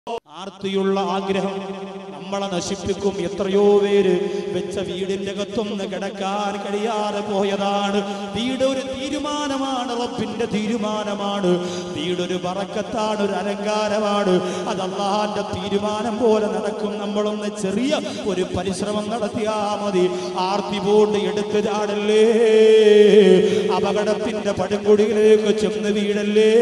ആർത്തിയുള്ള ആഗ്രഹം നമ്മളെ നശിപ്പിക്കും എത്രയോ പേര് വെച്ച വീടിന്റെ അകത്തൊന്ന് കിടക്കാൻ കഴിയാതെ പോയതാണ് വീട് ഒരു തീരുമാനമാണ് റബ്ബിന്റെ തീരുമാനമാണ് വീടൊരു ബറക്കത്താണ് ഒരു അലങ്കാരമാണ് അത് അള്ളാഹാന്റെ തീരുമാനം പോലെ നടക്കും നമ്മളൊന്ന് ചെറിയ ഒരു പരിശ്രമം നടത്തിയാ മതി ആർത്തി പോണ്ട് എടുത്ത് ചാടല്ലേ അപകടത്തിന്റെ പടുങ്കുടിയിലേക്ക് ചെന്ന് വീടല്ലേ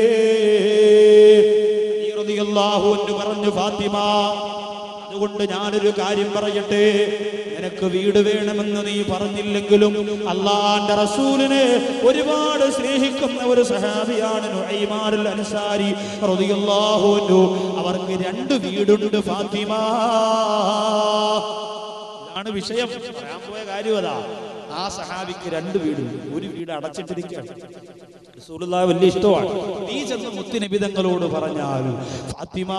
റളിയല്ലാഹു അൻഹു പറഞ്ഞു ഫാത്തിമ അതുകൊണ്ട് ഞാനൊരു കാര്യം പറയട്ടെ നിനക്ക് വീട് വേണമെന്ന് നീ പറഞ്ഞില്ലെങ്കിലും അള്ളാന്റെ റസൂലിനെ ഒരുപാട് സ്നേഹിക്കുന്ന ഒരു സഹാബിയാണ് നുഐമാനുൽ അൻസാരി റളിയല്ലാഹു അൻഹു അവർക്ക് രണ്ട് വീടുണ്ട് ഫാത്തിമ ഇതാണ് വിഷയം പറയാൻ പോയ കാര്യം അതാ ആ സഹാബിക്ക് രണ്ട് വീടുണ്ട് ഒരു വീട് അടച്ചിട്ടിരിക്കുകയാണ് റസൂലുള്ളാഹി വലിയ ഇഷ്ടമാണ് നീ ചെന്ന് മുത്തുനബിതങ്ങളോട് പറഞ്ഞാൽ ഫാത്തിമ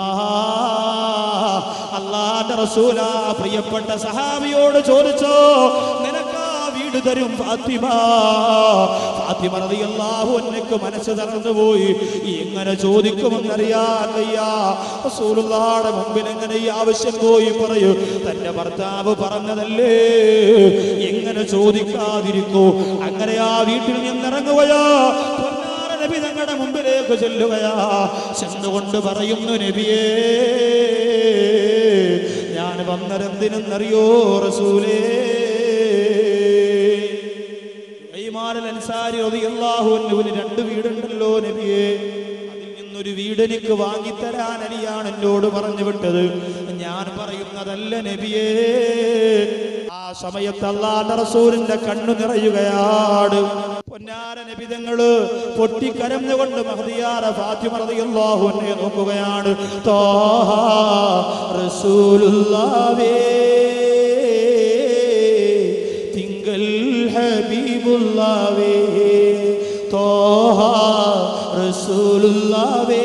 അള്ളാന്റെ റസൂല പ്രിയപ്പെട്ട സഹാബിയോട് ചോദിച്ചോ നിനക്ക് ആ വീട് തരും ഫാത്തിമ ഫാത്തിമ റളിയല്ലാഹു അൻഹയ്ക്ക് മനസ്സ് തളർന്നു പോയി എങ്ങനെ ചോദിക്കുമെന്നറിയാൻ വയ്യ റസൂലുള്ളാഹിയുടെ മുമ്പിൽ എങ്ങനെ ഈ ആവശ്യം പോയി പറയൂ തന്റെ ഭർത്താവ് പറഞ്ഞതല്ലേ എങ്ങനെ ചോദിക്കാതിരിക്കൂ അങ്ങനെ ആ വീട്ടിൽ നിന്നിറങ്ങുകയോ പൊന്നാര നബി തങ്ങളുടെ മുമ്പിലേക്ക് ചെല്ലുകയാ ചെന്നുകൊണ്ട് പറയുന്നു നബിയേ ഞാൻ വന്നരെന്തിനെന്നറിയോ റസൂലേ ഐമാനൽ അൻസാരി റളിയല്ലാഹു അൻഹുവിന് രണ്ട് വീടുണ്ടല്ലോ നബിയേ അതിൽ നിന്നൊരു വീട് എനിക്ക് വാങ്ങിത്തരാൻ അലിയാണ് എന്നോട് പറഞ്ഞു വിട്ടത് ഞാൻ പറയുന്നതല്ല നബിയേ ആ സമയത്ത് അള്ളാന്റെ റസൂലിന്റെ കണ്ണു നിറയുകയാണ് പൊന്നാര നബിതങ്ങള് പൊട്ടിക്കരഞ്ഞുകൊണ്ട് മഹദിയാര ഫാത്തിമ റളിയല്ലാഹു അൻഹയെ നോക്കുകയാണ് താഹ റസൂലുള്ളാഹേ തിങ്കൾ ഹബീബുല്ലാവേ തോഹ റസൂലുള്ളാവേ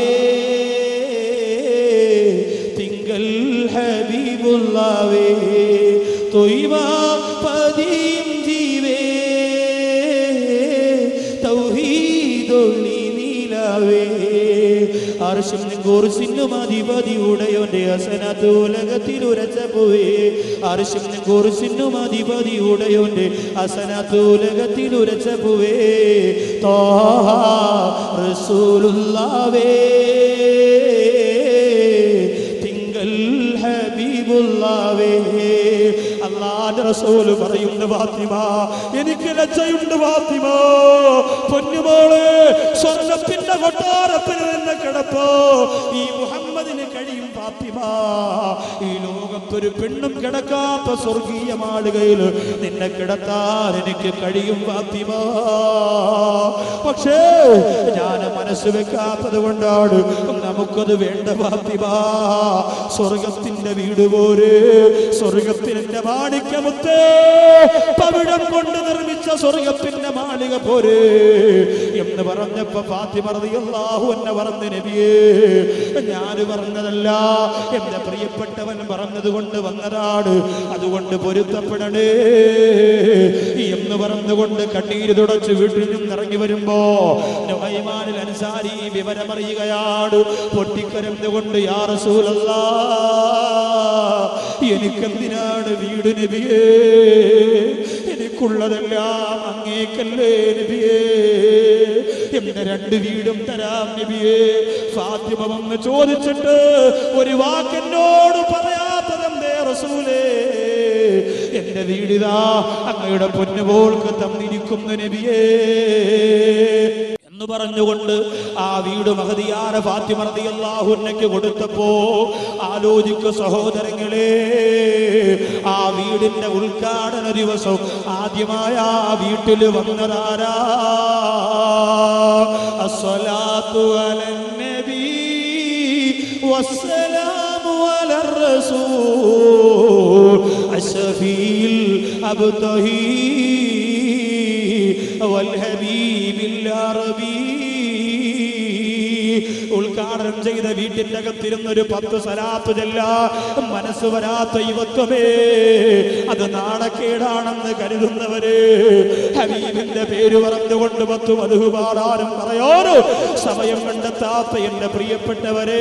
തിങ്കൾ ഹബീബുല്ലാവേ തൊയ്വ പതിയും ജീവേ തൗഹീദൊള്ളി നീലാവേ അർശം കുറിസിനും അധിപതിയുടെയോന്റെ അസനത്തുലകത്തിൽ ഉരച്ച പോവേ അർശം കുറിസിനും അധിപതിയുടെയോന്റെ അസനത്തുലകത്തിൽ ഉരച്ച പോവേ തോഹ റസൂലുള്ളാവേ തിങ്കൾ ഹബീബുള്ളാവേ അള്ളാന്റെ റസൂല് പറയുന്നു ഫാത്തിമ എനിക്ക് ലജ്ജയുണ്ട് ഫാത്തിമ പൊന്നുമോളെ സ്വർണ്ണത്തിന്റെ കൊട്ടാരത്തിൽ നിന്ന് കിടപ്പോ ഈ മുഹമ്മദിന് കഴിയും ഫാത്തിമ ഈ ലോകത്തൊരു പെണ്ണും കിടക്കാത്ത സ്വർഗീയ മാളികയിൽ നിന്നെ കിടത്താൻ എനിക്ക് കഴിയും ഫാത്തിമ പക്ഷേ ഞാൻ മനസ്സ് വെക്കാത്തത് കൊണ്ടാണ് നമുക്കത് വേണ്ട ഫാത്തിമ സ്വർഗത്തിന്റെ വീട് പോരെ സ്വർഗത്തിന്റെ മാണിക്യമുത്തേ പവിഴം കൊണ്ട് നിർമ്മിച്ച സ്വർഗത്തിന്റെ മാളിക പോരെ എന്ന് പറഞ്ഞപ്പോ ഫാത്തിമ റളിയല്ലാഹു എന്നെ പറഞ്ഞ നബിയേ ഞാൻ പറഞ്ഞതല്ല എന്റെ പ്രിയപ്പെട്ടവൻ പറഞ്ഞത് കൊണ്ട് വന്നതാണ് അതുകൊണ്ട് പൊരുത്തപ്പെടണേ എന്ന് പറഞ്ഞുകൊണ്ട് കണ്ണീര് തുടച്ച് വീട്ടിൽ നിന്ന് ഇറങ്ങി വരുമ്പോ നുഹൈമാനിൽ അൻസാരി വിവരമറിയുകയാണ് പൊട്ടിക്കരഞ്ഞുകൊണ്ട് യാ റസൂലല്ലാ എനിക്കെന്തിനാണ് വീട് നബിയേ എനിക്കുള്ളതെല്ലാം അങ്ങേക്കല്ലേ നബിയേ എന്റെ രണ്ട് വീടും തരാം നബിയേ ഫാത്തിമ വന്ന് ചോദിച്ചിട്ട് ഒരു വാക്കെന്നോട് പറയാത്തതെന്തേ റസൂലേ എന്റെ വീടിതാ അങ്ങയുടെ പൊന്നുപോൾക്ക് തന്നിരിക്കുന്നു നബിയേ എന്ന് പറഞ്ഞുകൊണ്ട് ആ വീട് മഹതിയാര ഫാത്തിമർദിയല്ലാഹുന്നയ്ക്ക് കൊടുത്തപ്പോ ആലോചിക്ക സഹോദരങ്ങളെ ആ വീടിന്റെ ഉദ്ഘാടന ദിവസം ആദ്യമായ ആ വീട്ടിൽ വന്നതാരാ അസ്സലാത്തു അലൻ നബി വസ്സലാമു അലർ റസൂൽ അശഫീൽ അബ്തഹി والحبيب العربي ഉദ്ഘാടനം ചെയ്ത വീട്ടിന്റെ അകത്തിരുന്നൊരു പത്ത് സലാത്ത് ചെല്ല മനസ്സ് വരാത്ത യുവത്വമേ അത് നാണക്കേടാണെന്ന് കരുതുന്നവര് ഹബീബിന്റെ പേര് പറഞ്ഞുകൊണ്ട് പത്ത് മധു പാടാനും പറയാനോ സമയം കണ്ടെത്താത്ത എന്റെ പ്രിയപ്പെട്ടവരെ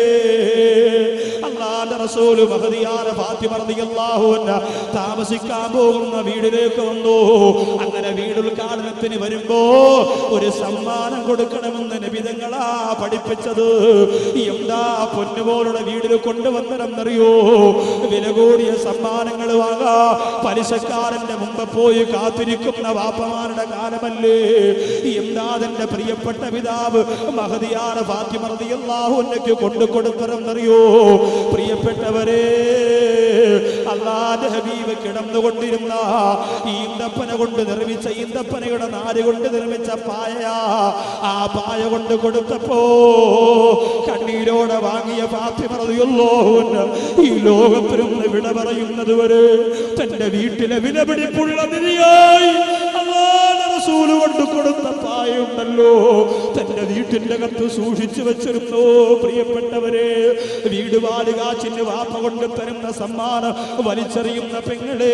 അള്ളാന്റെ റസൂല് മഹദിയാന ഫാത്തിമ റളിയല്ലാഹു അൻഹ താമസിക്കാൻ പോകുന്ന വീടിലേക്ക് വന്നു അങ്ങനെ വീട് ഉദ്ഘാടനത്തിന് വരുമ്പോ ഒരു സമ്മാനം കൊടുക്കണമെന്ന് നബിതങ്ങളാ പഠിപ്പിച്ചത് എന്താ പൊന്നുപോലുള്ള വീടിൽ കൊണ്ടുവന്നതെന്നറിയോ വില കൂടിയ സമ്മാനങ്ങൾ വാങ്ങാ പലിശക്കാരന്റെ മുമ്പ് പോയി കാത്തിരിക്കുന്ന വാപ്പമാരുടെ കാലമല്ലേ എന്താ അതെന്റെ പ്രിയപ്പെട്ട പിതാവ് മഹദിയാന ഫാത്തിമ റളിയല്ലാഹു അൻഹയ്ക്ക് കൊണ്ടു കൊടുത്തതെന്നറിയോ പ്രിയപ്പെട്ടവരെ അള്ളാന്റെ ഹബീബ് കിടന്നുകൊണ്ടിരുന്ന ഈന്തപ്പന കൊണ്ട് നിർമ്മിച്ച ഈന്തപ്പനയുടെ നാല് കൊണ്ട് നിർമ്മിച്ച പായ ആ പായ കൊണ്ട് കൊടുത്തപ്പോ കണ്ണീരോടെ വാങ്ങിയ ഫാത്തിമറിയുള്ളോ ഈ ലോകത്തിരുന്ന് വിട പറയുന്നത് വരെ തന്റെ വീട്ടിലെ വിലപിടിപ്പുള്ള നിധിയായി അള്ളാന്റെ റസൂല് കൊണ്ട് കൊടുത്ത പായുണ്ടല്ലോ തന്റെ വീട്ടിന്റെ അകത്ത് സൂക്ഷിച്ചു വെച്ചിരുന്നു പ്രിയപ്പെട്ടവരെ വീട് വാലുകാച്ചിന് വാപ്പ കൊണ്ട് തരുന്ന സമ്മാനം വലിച്ചെറിയുന്ന പെങ്ങളെ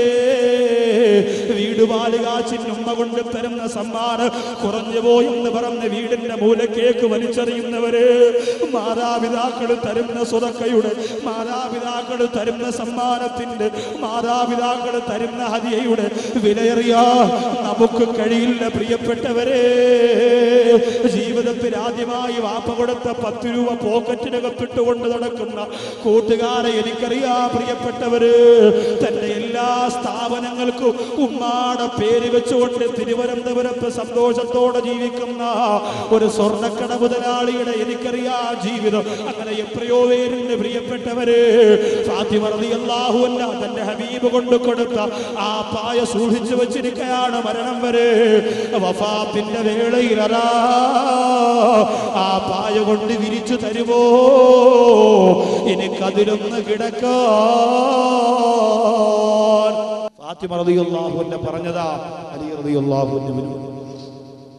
വീട് വാലുകാച്ചിന് ഉമ്മ കൊണ്ട് തരുന്ന സമ്മാനം കുറഞ്ഞു പോയെന്ന് പറഞ്ഞ് വീടിന്റെ മൂലക്കേക്ക് വലിച്ചെറിയുന്നവര് മാതാപിതാക്കൾ തരുന്ന സ്വതക്കയുടെ മാതാപിതാക്കൾ തരുന്ന സമ്മാനത്തിന്റെ മാതാപിതാക്കൾ തരുന്ന ഹതിയയുടെ വിലയേറിയ നമുക്ക് കഴിയില്ല പ്രിയപ്പെട്ടവരെ ജീവിതത്തിൽ ആദ്യമായി വാപ്പ കൊടുത്ത പത്ത് രൂപ പോക്കറ്റിനകത്തിട്ടുകൊണ്ട് നടക്കുന്ന കൂട്ടുകാരെ എനിക്കറിയാം പ്രിയപ്പെട്ടവര് തന്റെ എല്ലാ സ്ഥാപനങ്ങൾക്കും ഉമ്മാടെ പേര് വെച്ചുകൊണ്ട് തിരുവനന്തപുരത്ത് സന്തോഷത്തോടെ ജീവിക്കുന്ന ഒരു സ്വർണ്ണക്കട മുതലാളിയുടെ എനിക്കറിയാം ജീവിതം അങ്ങനെ എത്രയോ പേരുണ്ട് പ്രിയപ്പെട്ടവര് ഫാത്തിമ റളിയല്ലാഹു അൻഹ തന്റെ ഹബീബ് കൊണ്ട് കൊടുത്ത ആ പായ സൂക്ഷിച്ചു വെച്ചിരിക്കുകയാണ് മരണം വരെ വഫാത്തിന്റെ വേളയിലതാ ആ പായ കൊണ്ട് വിരിച്ചു തരുമോ എനിക്കതിലൊന്ന് കിടക്കാൻ ഫാത്തിമ റളിയല്ലാഹു അൻഹ പറഞ്ഞതാ അലി റളിയല്ലാഹു അൻഹു